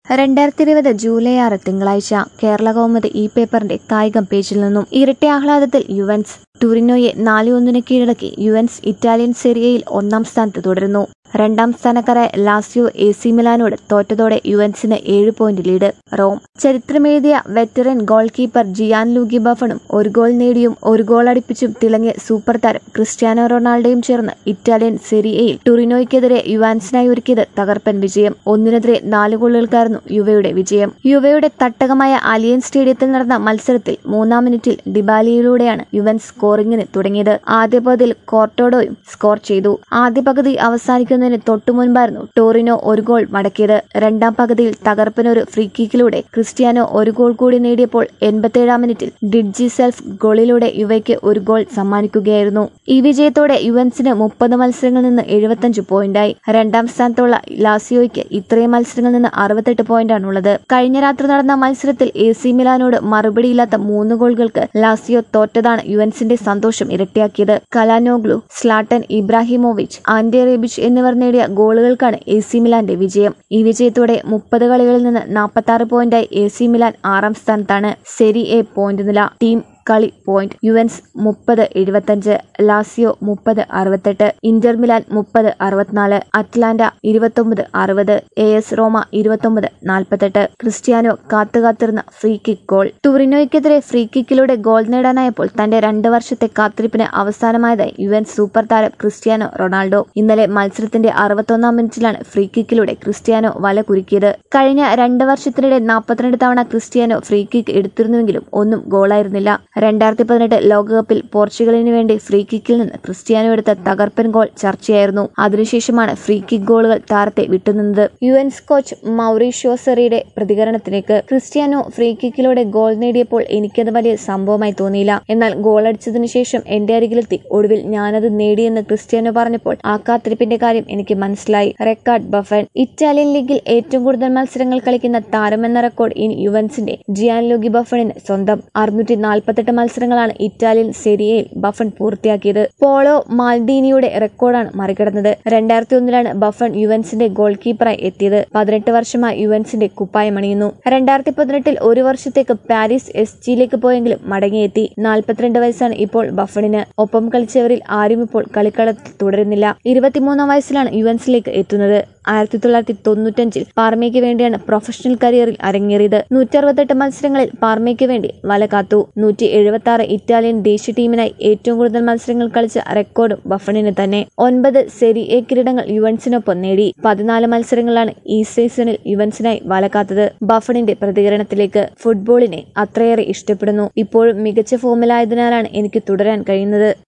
രണ്ടായിരത്തി ഇരുപത് ജൂലൈ ആറ് തിങ്കളാഴ്ച കേരള കൗമുദി ഈ പേപ്പറിന്റെ കായികം പേജിൽ നിന്നും ഇരട്ടി ആഹ്ലാദത്തിൽ യുവൻസ് ടൂറിനോയെ നാല് ഒന്നിന് കീഴടക്കി യുവൻസ് ഇറ്റാലിയൻ സെരിയയിൽ ഒന്നാം സ്ഥാനത്ത് തുടരുന്നു രണ്ടാം സ്ഥാനക്കാരായ ലാസിയോ എ സി മിലാനോട് തോറ്റതോടെ യുവൻസിന് ഏഴ് പോയിന്റ് ലീഡ് റോം ചരിത്രമെഴുതിയ veteran goal keeper Gian Luigi ബഫണും ഒരു ഗോൾ നേടിയും ഒരു ഗോൾ അടിപ്പിച്ചും തിളങ്ങിയ സൂപ്പർ താരം ക്രിസ്ത്യാനോ റൊണാൾഡോയും ചേർന്ന് ഇറ്റാലിയൻ സെരിയയിൽ ടുറിനോയ്ക്കെതിരെ യുവാൻസിനായി ഒരുക്കിയത് തകർപ്പൻ വിജയം ഒന്നിനെതിരെ നാല് ഗോളുകൾക്കായിരുന്നു യുവയുടെ വിജയം യുവയുടെ തട്ടകമായ അലിയൻ സ്റ്റേഡിയത്തിൽ നടന്ന മത്സരത്തിൽ മൂന്നാം മിനിറ്റിൽ ഡിബാലിയിലൂടെയാണ് യുവൻസ് സ്കോറിംഗിന് തുടങ്ങിയത് ആദ്യ പകുതിയിൽ കോർട്ടോഡോയും സ്കോർ ചെയ്തു ആദ്യ പകുതി അവസാനിക്കുന്നതിന് തൊട്ടു മുൻപായിരുന്നു ടോറിനോ ഒരു ഗോൾ മടക്കിയത് രണ്ടാം പകുതിയിൽ തകർപ്പനൊരു ഫ്രീ കിക്കിലൂടെ ക്രിസ്ത്യാനോ ഒരു ഗോൾ കൂടി നേടിയപ്പോൾ എൺപത്തിയേഴാം മിനിറ്റിൽ ഡിഡ്ജി സെൽഫ് ഗോളിലൂടെ യുവയ്ക്ക് ഒരു ഗോൾ സമ്മാനിക്കുകയായിരുന്നു ഈ വിജയത്തോടെ യുവൻസിന് മുപ്പത് മത്സരങ്ങളിൽ നിന്ന് എഴുപത്തഞ്ച് പോയിന്റായി രണ്ടാം സ്ഥാനത്തുള്ള ലാസിയോയ്ക്ക് ഇത്രയും മത്സരങ്ങളിൽ നിന്ന് അറുപത്തെട്ട് പോയിന്റാണുള്ളത് കഴിഞ്ഞ രാത്രി നടന്ന മത്സരത്തിൽ എ സി മിലാനോട് മറുപടിയില്ലാത്ത മൂന്ന് ഗോളുകൾക്ക് ലാസിയോ തോറ്റതാണ് യുവൻസിന്റെ സന്തോഷം ഇരട്ടിയാക്കിയത് കലാനോഗ്ലു സ്ലാട്ടൻ ഇബ്രാഹിമോവിച്ച് ആൻഡെ റേബിച്ച് എന്നിവർ നേടിയ ഗോളുകൾക്കാണ് എ സി മിലാന്റെ വിജയം ഈ വിജയത്തോടെ മുപ്പത് കളികളിൽ നിന്ന് നാൽപ്പത്തി ആറ് പോയിന്റായി എ സി മിലാൻ ആറാം സ്ഥാനത്താണ് സെരി എ പോയിന്റ് നില ടീം കളി പോയിന്റ് യുവൻസ് മുപ്പത് എഴുപത്തഞ്ച് ലാസിയോ മുപ്പത് അറുപത്തെട്ട് ഇന്റർ മിലാൻ മുപ്പത് അറുപത്തിനാല് അറ്റ്ലാന്റ ഇരുപത്തൊമ്പത് അറുപത് എ എസ് റോമ ഇരുപത്തൊമ്പത് നാൽപ്പത്തെട്ട് ക്രിസ്ത്യാനോ കാത്തുകാത്തിരുന്ന ഫ്രീ കിക്ക് ഗോൾ ടൂറിനോയ്ക്കെതിരെ ഫ്രീ കിക്കിലൂടെ ഗോൾ നേടാനായപ്പോൾ തന്റെ രണ്ട് വർഷത്തെ കാത്തിരിപ്പിന് അവസാനമായതായി യുവൻസ് സൂപ്പർ താരം ക്രിസ്ത്യാനോ റൊണാൾഡോ ഇന്നലെ മത്സരത്തിന്റെ അറുപത്തൊന്നാം മിനിറ്റിലാണ് ഫ്രീ കിക്കിലൂടെ ക്രിസ്ത്യാനോ വല കുരുക്കിയത് കഴിഞ്ഞ രണ്ട് വർഷത്തിനിടെ നാൽപ്പത്തിരണ്ട് തവണ ക്രിസ്ത്യാനോ ഫ്രീ കിക്ക് എടുത്തിരുന്നുവെങ്കിലും ഒന്നും ഗോളായിരുന്നില്ല രണ്ടായിരത്തി പതിനെട്ട് ലോകകപ്പിൽ പോർച്ചുഗലിന് വേണ്ടി ഫ്രീ കിക്കിൽ നിന്ന് ക്രിസ്ത്യാനോ എടുത്ത തകർപ്പൻ ഗോൾ ചർച്ചയായിരുന്നു അതിനുശേഷമാണ് ഫ്രീ കിക്ക് ഗോളുകൾ താരത്തെ വിട്ടുനിന്നത് യു എൻസ് കോച്ച് മൗറീഷ്യോ സെറിയുടെ പ്രതികരണത്തിലേക്ക് ക്രിസ്ത്യാനോ ഫ്രീ കിക്കിലൂടെ ഗോൾ നേടിയപ്പോൾ എനിക്കത് വലിയ സംഭവമായി തോന്നിയില്ല എന്നാൽ ഗോൾ അടിച്ചതിനു ശേഷം എന്റെ അരികിലെത്തി ഒടുവിൽ ഞാനത് നേടിയെന്ന് ക്രിസ്ത്യാനോ പറഞ്ഞപ്പോൾ ആ കാത്തിരിപ്പിന്റെ കാര്യം എനിക്ക് മനസ്സിലായി റെക്കാർഡ് ബഫൻ ഇറ്റാലിയൻ ലീഗിൽ ഏറ്റവും കൂടുതൽ മത്സരങ്ങൾ കളിക്കുന്ന താരമെന്ന റെക്കോർഡ് ഇനി യുവൻസിന്റെ ജിയാൻ ലോഗി ബഫണിന് സ്വന്തം അറുന്നൂറ്റി നാൽപ്പത്തെട്ട് മത്സരങ്ങളാണ് ഇറ്റാലിയൻ സെരിയയിൽ ബഫൺ പൂർത്തിയാക്കിയത് പോളോ മാൽഡീനിയുടെ റെക്കോർഡാണ് മറികടന്നത് രണ്ടായിരത്തി ഒന്നിലാണ് ബഫൺ യുവൻസിന്റെ ഗോൾ കീപ്പറായി എത്തിയത് പതിനെട്ട് വർഷമായി യുവൻസിന്റെ കുപ്പായമണിയുന്നു രണ്ടായിരത്തി പതിനെട്ടിൽ ഒരു വർഷത്തേക്ക് പാരീസ് എസ് ജിയിലേക്ക് പോയെങ്കിലും മടങ്ങിയെത്തി നാൽപ്പത്തിരണ്ട് വയസ്സാണ് ഇപ്പോൾ ബഫണിന് ഒപ്പം കളിച്ചവരിൽ ആരും ഇപ്പോൾ കളിക്കളത്തിൽ തുടരുന്നില്ല ഇരുപത്തിമൂന്നാം വയസ്സിലാണ് യുവൻസിലേക്ക് എത്തുന്നത് ആയിരത്തി തൊള്ളായിരത്തി തൊണ്ണൂറ്റഞ്ചിൽ പാർമയ്ക്ക് വേണ്ടിയാണ് പ്രൊഫഷണൽ കരിയറിൽ അരങ്ങേറിയത് നൂറ്റി അറുപത്തെട്ട് മത്സരങ്ങളിൽ പാർമയ്ക്ക് വേണ്ടി വല കാത്തു നൂറ്റി എഴുപത്തി ആറ് ഇറ്റാലിയൻ ദേശീയ ടീമിനായി ഏറ്റവും കൂടുതൽ മത്സരങ്ങൾ കളിച്ച റെക്കോർഡും ബഫണിന് തന്നെ ഒൻപത് സെരി എ കിരീടങ്ങൾ യുവൻസിനൊപ്പം നേടി പതിനാല് മത്സരങ്ങളാണ് ഈ സീസണിൽ യുവൻസിനായി വല കാത്തത് ബഫണിന്റെ പ്രതികരണത്തിലേക്ക് ഫുട്ബോളിനെ അത്രയേറെ ഇഷ്ടപ്പെടുന്നു ഇപ്പോഴും മികച്ച ഫോമിലായതിനാലാണ് എനിക്ക് തുടരാൻ കഴിയുന്നത്